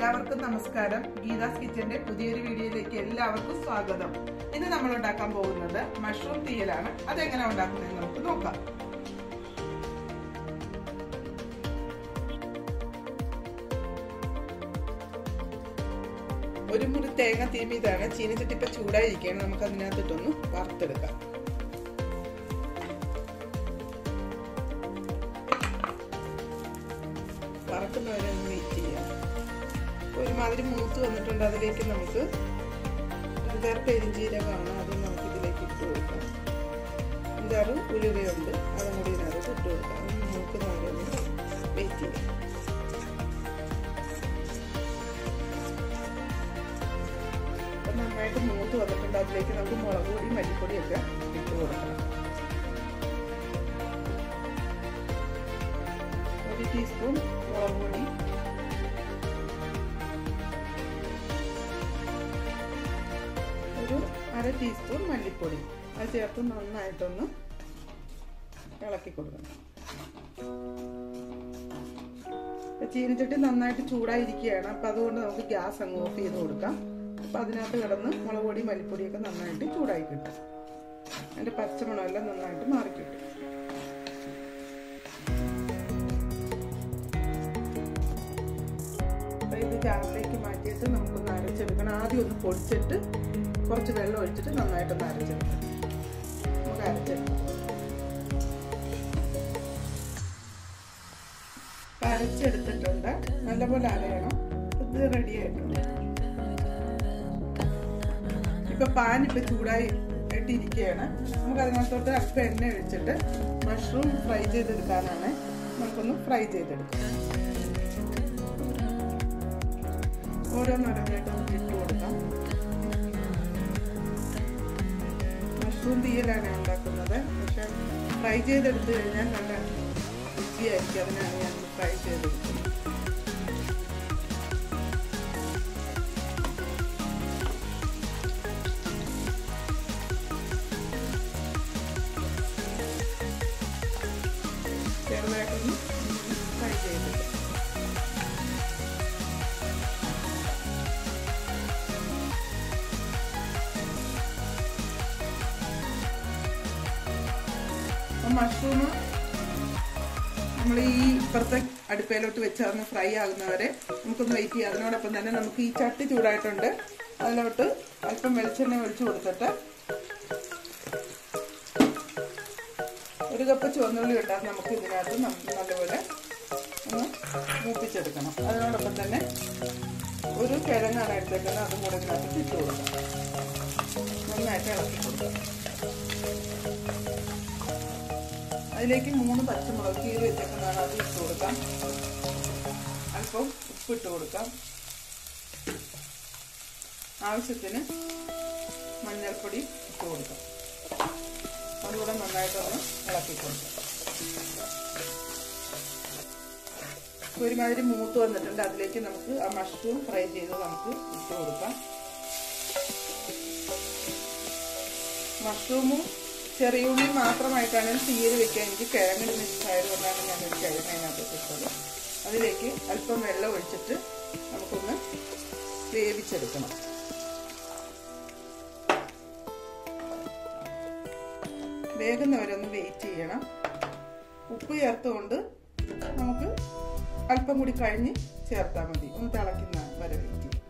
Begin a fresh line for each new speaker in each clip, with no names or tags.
എല്ലാവർക്കും നമസ്കാരം ഗീതാസ് കിച്ചന്റെ പുതിയൊരു വീഡിയോയിലേക്ക് എല്ലാവർക്കും സ്വാഗതം ഇന്ന് നമ്മൾ ഉണ്ടാക്കാൻ പോകുന്നത് മഷ്റൂം തീയലാണ് അതെങ്ങനെ ഉണ്ടാക്കുന്നത് നമുക്ക് നോക്കാം ഒരു മുറി തേങ്ങ തീമിയതാണ് ചീനച്ചട്ടി ഇപ്പൊ ചൂടായിരിക്കുകയാണ് നമുക്ക് അതിനകത്തിട്ടൊന്ന് വറുത്തെടുക്കാം വറക്കുന്നവരെ ഒന്ന് വെയിറ്റ് ചെയ്യാം ഒരുമാതിരി മൂത്ത് വന്നിട്ടുണ്ട് അതിലേക്ക് നമുക്ക് അഞ്ചാറ് പെരിഞ്ചീരകമാണ് അത് നമുക്ക് ഇതിലേക്ക് ഇട്ട് കൊടുക്കാം അഞ്ചാറ് ഉലുവയുണ്ട് അതും കൂടി ഇതിനകത്ത് ഇട്ട് കൊടുക്കാം അത് മൂക്കുന്നവരെ ഒന്ന് വെയിറ്റ് ചെയ്യാം അപ്പം നന്നായിട്ട് മൂത്ത് വന്നിട്ടുണ്ട് അതിലേക്ക് നമുക്ക് മുളക് പൊടി മല്ലിപ്പൊടിയൊക്കെ ഇട്ട് കൊടുക്കണം ഒരു ടീസ്പൂൺ മുളക് പൊടി ഒരു അര ടീസ്പൂൺ മല്ലിപ്പൊടി അത് ചേർത്ത് നന്നായിട്ടൊന്ന് ഇളക്കി കൊടുക്കണം ചീനച്ചട്ടി നന്നായിട്ട് ചൂടായിരിക്കുകയാണ് അപ്പം അതുകൊണ്ട് നമുക്ക് ഗ്യാസ് അങ്ങ് ഓഫ് ചെയ്ത് കൊടുക്കാം അപ്പം അതിനകത്ത് കിടന്ന് മുളക് പൊടി മല്ലിപ്പൊടിയൊക്കെ നന്നായിട്ട് ചൂടായി കിട്ടും അതിൻ്റെ പച്ചമണമെല്ലാം നന്നായിട്ട് മാറിക്കിട്ടും ഇത് ജാറിലേക്ക് മാറ്റിയിട്ട് നമുക്കൊന്ന് അരച്ചെടുക്കണം ആദ്യം ഒന്ന് പൊടിച്ചിട്ട് കുറച്ച് വെള്ളം ഒഴിച്ചിട്ട് നന്നായിട്ടൊന്ന് അരച്ചെടുക്കണം നമുക്ക് അരച്ചെടുക്കാം അരച്ചെടുത്തിട്ടുണ്ട് നല്ലപോലെ അരയണം ഇത് റെഡി ആയിട്ടുണ്ട് ഇപ്പൊ പാൻ ഇപ്പൊ ചൂടായി ഇട്ടിരിക്കുകയാണ് നമുക്ക് അതിനകത്തോട്ട് അല്പം എണ്ണ ഒഴിച്ചിട്ട് മഷ്റൂം ഫ്രൈ ചെയ്തെടുക്കാനാണ് നമുക്കൊന്ന് ഫ്രൈ ചെയ്തെടുക്കാം ഓരോന്നോരോന്നായിട്ട് നമുക്ക് ഇട്ട് കൊടുക്കാം മഷ്റൂം തീയലാണ് ഉണ്ടാക്കുന്നത് പക്ഷെ ഫ്രൈ ചെയ്തെടുത്ത് കഴിഞ്ഞാൽ നല്ല രുചിയായിരിക്കും അതിനാണ് ഞാൻ ഫ്രൈ ചെയ്തെടുക്കുന്നത് ചെറുതായിട്ടൊന്ന് ഫ്രൈ ചെയ്തെടുക്കാം മഷ്റൂം നമ്മൾ ഈ ഇപ്പുറത്തെ അടുപ്പയിലോട്ട് വെച്ച് അതൊന്ന് ഫ്രൈ ആകുന്നവരെ നമുക്കൊന്ന് വെയിറ്റ് ചെയ്യാം അതിനോടൊപ്പം തന്നെ നമുക്ക് ഈ ചട്ടി ചൂടായിട്ടുണ്ട് അതിലോട്ട് അല്പം വെളിച്ചെണ്ണ ഒഴിച്ചു കൊടുത്തിട്ട് ഒരു കപ്പ് ചുവന്നുള്ളി ഇട്ടാൽ നമുക്ക് ഇതിനകത്ത് നമുക്ക് നല്ലപോലെ ഒന്ന് മൂപ്പിച്ചെടുക്കണം അതിനോടൊപ്പം തന്നെ ഒരു കിഴങ്ങാണ് എടുത്തേക്കുന്നത് അതും കൂടെ ഇതിനകത്ത് ഇട്ട് കൊടുക്കാം നന്നായിട്ട് ഇളക്കി കൊടുക്കാം അതിലേക്ക് മൂന്ന് പച്ചമുളക് കീറി വെച്ചേക്കുന്നതാണ് അത് ഇട്ട് കൊടുക്കാം അല്പം ഉപ്പിട്ട് കൊടുക്കാം ആവശ്യത്തിന് മഞ്ഞൾപ്പൊടി ഇട്ട് കൊടുക്കാം അതുകൂടെ നന്നായിട്ടൊന്ന് ഇളക്കി കൊടുക്കാം ഒരുമാതിരി മൂത്ത് വന്നിട്ടുണ്ട് അതിലേക്ക് നമുക്ക് ആ മഷ്റൂം ഫ്രൈ ചെയ്ത് നമുക്ക് ഇട്ട് കൊടുക്കാം മഷ്റൂമും ചെറിയ ഉള്ളി മാത്രമായിട്ടാണ് തീയൽ വെക്കാൻ എനിക്ക് കിഴങ്ങിന് ഇഷ്ടമായതുകൊണ്ടാണ് ഞാൻ ഒരു കിഴങ്ങ് അതിനകത്ത് ഇട്ടത് അതിലേക്ക് അല്പം വെള്ളം ഒഴിച്ചിട്ട് നമുക്കൊന്ന് വേവിച്ചെടുക്കണം വേഗുന്നവരൊന്ന് വെയിറ്റ് ചെയ്യണം ഉപ്പ് ചേർത്തുകൊണ്ട് നമുക്ക് അല്പം കൂടി കഴിഞ്ഞ് ചേർത്താൽ മതി ഒന്ന് തിളയ്ക്കുന്ന വരെ വെയിറ്റ് ചെയ്യും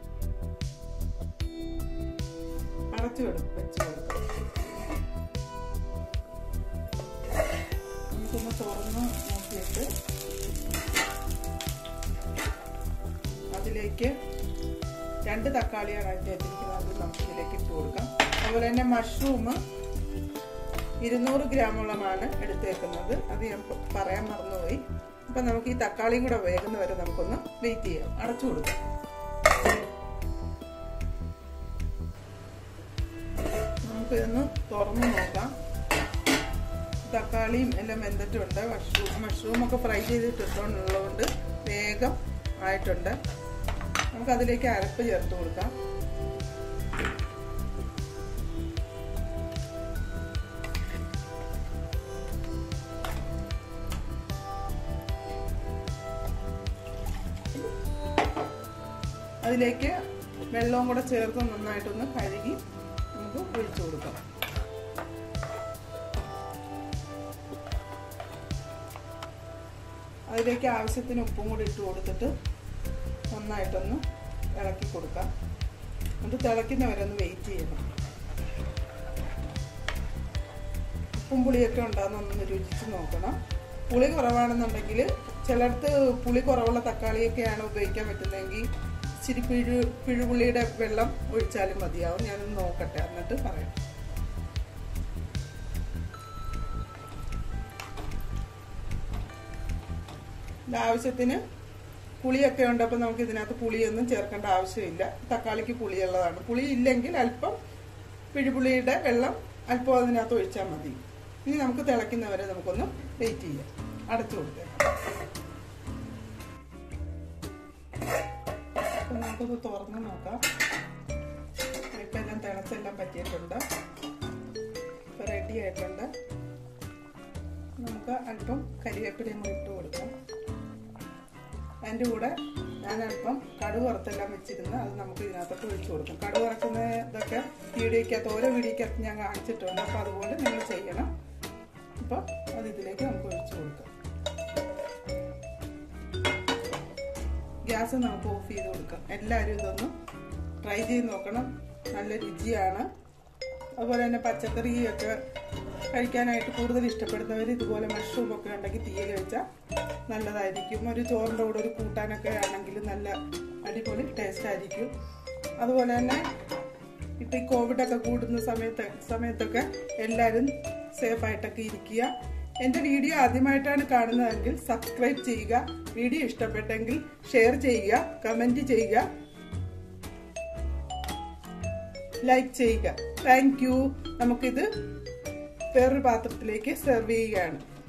അടച്ചു വെച്ച് കൊടുക്കാം നമുക്കൊന്ന് തുറന്ന് നോക്കിയിട്ട് അതിലേക്ക് രണ്ട് തക്കാളിയാണ് അതിൻ്റെ എത്തിരിക്കുന്നത് അത് നമുക്ക് ഇതിലേക്ക് ഇട്ട് കൊടുക്കാം അതുപോലെ തന്നെ മഷ്റൂം ഇരുന്നൂറ് ഗ്രാമോളമാണ് എടുത്തേക്കുന്നത് അത് ഞാൻ പറയാൻ മറന്നുപോയി അപ്പം നമുക്ക് ഈ തക്കാളിയും കൂടെ വേഗുന്ന വരെ നമുക്കൊന്ന് വെയിറ്റ് ചെയ്യാം അടച്ചു കൊടുക്കാം നമുക്കിതൊന്ന് തുറന്ന് നോക്കാം തക്കാളിയും എല്ലാം വെന്തിട്ടുണ്ട് മഷ്റൂം മഷ്റൂം ഒക്കെ ഫ്രൈ ചെയ്തിട്ടുള്ളതുകൊണ്ട് വേഗം ആയിട്ടുണ്ട് നമുക്ക് അതിലേക്ക് അരപ്പ് ചേർത്ത് കൊടുക്കാം അതിലേക്ക് വെള്ളവും കൂടെ ചേർത്ത് നന്നായിട്ടൊന്ന് കഴുകി നമുക്ക് ഒഴിച്ചു കൊടുക്കാം അതിലേക്ക് ആവശ്യത്തിന് ഉപ്പും കൂടി ഇട്ട് കൊടുത്തിട്ട് നന്നായിട്ടൊന്ന് ഇളക്കി കൊടുക്കാം എന്നിട്ട് തിളയ്ക്കുന്നവരെ ഒന്ന് വെയിറ്റ് ചെയ്യണം ഉപ്പും പുളിയൊക്കെ ഉണ്ടാകുന്നൊന്ന് രുചിച്ച് നോക്കണം പുളി കുറവാണെന്നുണ്ടെങ്കിൽ ചിലടത്ത് പുളി കുറവുള്ള തക്കാളിയൊക്കെയാണ് ഉപയോഗിക്കാൻ പറ്റുന്നതെങ്കിൽ ഇച്ചിരി പിഴു പിഴുപുളിയുടെ വെള്ളം ഒഴിച്ചാലും മതിയാവും ഞാനൊന്ന് നോക്കട്ടെ എന്നിട്ട് പറയാം ആവശ്യത്തിന് പുളിയൊക്കെ ഉണ്ട് അപ്പം നമുക്ക് ഇതിനകത്ത് പുളിയൊന്നും ചേർക്കേണ്ട ആവശ്യമില്ല തക്കാളിക്ക് പുളിയുള്ളതാണ് പുളി ഇല്ലെങ്കിൽ അല്പം പിഴുപുളിയുടെ വെള്ളം അല്പം അതിനകത്ത് ഒഴിച്ചാൽ മതി ഇനി നമുക്ക് തിളയ്ക്കുന്നവരെ നമുക്കൊന്ന് വെയിറ്റ് ചെയ്യാം അടച്ചു കൊടുത്തേക്കാം അപ്പം നമുക്കൊന്ന് തുറന്ന് നോക്കാം ഇപ്പം എല്ലാം തിളച്ചെല്ലാം പറ്റിയിട്ടുണ്ട് ഇപ്പം റെഡി ആയിട്ടുണ്ട് നമുക്ക് അല്പം കരിവേപ്പിലയും കൂടി ഇട്ട് കൊടുക്കാം അതിൻ്റെ കൂടെ ഞാൻ അല്പം കടുക് വറുത്തെല്ലാം വെച്ചിരുന്ന് അത് നമുക്ക് ഇതിനകത്തൊക്കെ ഒഴിച്ചു കൊടുക്കും കടുക് വറക്കുന്ന ഇതൊക്കെ വീഡിയോയ്ക്കകത്ത് ഓരോ വീഡിയോയ്ക്കകത്ത് ഞാൻ കാണിച്ചിട്ടുണ്ട് അപ്പോൾ അതുപോലെ നിങ്ങൾ ചെയ്യണം അപ്പോൾ അത് ഇതിലേക്ക് നമുക്ക് ഒഴിച്ചു കൊടുക്കാം ഗ്യാസ് നമുക്ക് ഓഫ് ചെയ്ത് കൊടുക്കാം എല്ലാവരും ഇതൊന്ന് ട്രൈ ചെയ്ത് നോക്കണം നല്ല രുചിയാണ് അതുപോലെ തന്നെ പച്ചക്കറിയൊക്കെ കഴിക്കാനായിട്ട് കൂടുതൽ ഇഷ്ടപ്പെടുന്നവർ ഇതുപോലെ മഷ്റൂം ഒക്കെ ഉണ്ടെങ്കിൽ തീയിൽ വെച്ചാൽ നല്ലതായിരിക്കും ഒരു ചോറിൻ്റെ കൂടെ ഒരു കൂട്ടാനൊക്കെ ആണെങ്കിൽ നല്ല അടിപൊളി ടേസ്റ്റ് ആയിരിക്കും അതുപോലെ തന്നെ ഇപ്പം ഈ കോവിഡൊക്കെ കൂടുന്ന സമയത്ത് സമയത്തൊക്കെ എല്ലാവരും സേഫായിട്ടൊക്കെ ഇരിക്കുക എൻ്റെ വീഡിയോ ആദ്യമായിട്ടാണ് കാണുന്നതെങ്കിൽ സബ്സ്ക്രൈബ് ചെയ്യുക വീഡിയോ ഇഷ്ടപ്പെട്ടെങ്കിൽ ഷെയർ ചെയ്യുക കമൻറ്റ് ചെയ്യുക ലൈക്ക് ചെയ്യുക താങ്ക് യു നമുക്കിത് വേറൊരു പാത്രത്തിലേക്ക് സെർവ് ചെയ്യുകയാണ്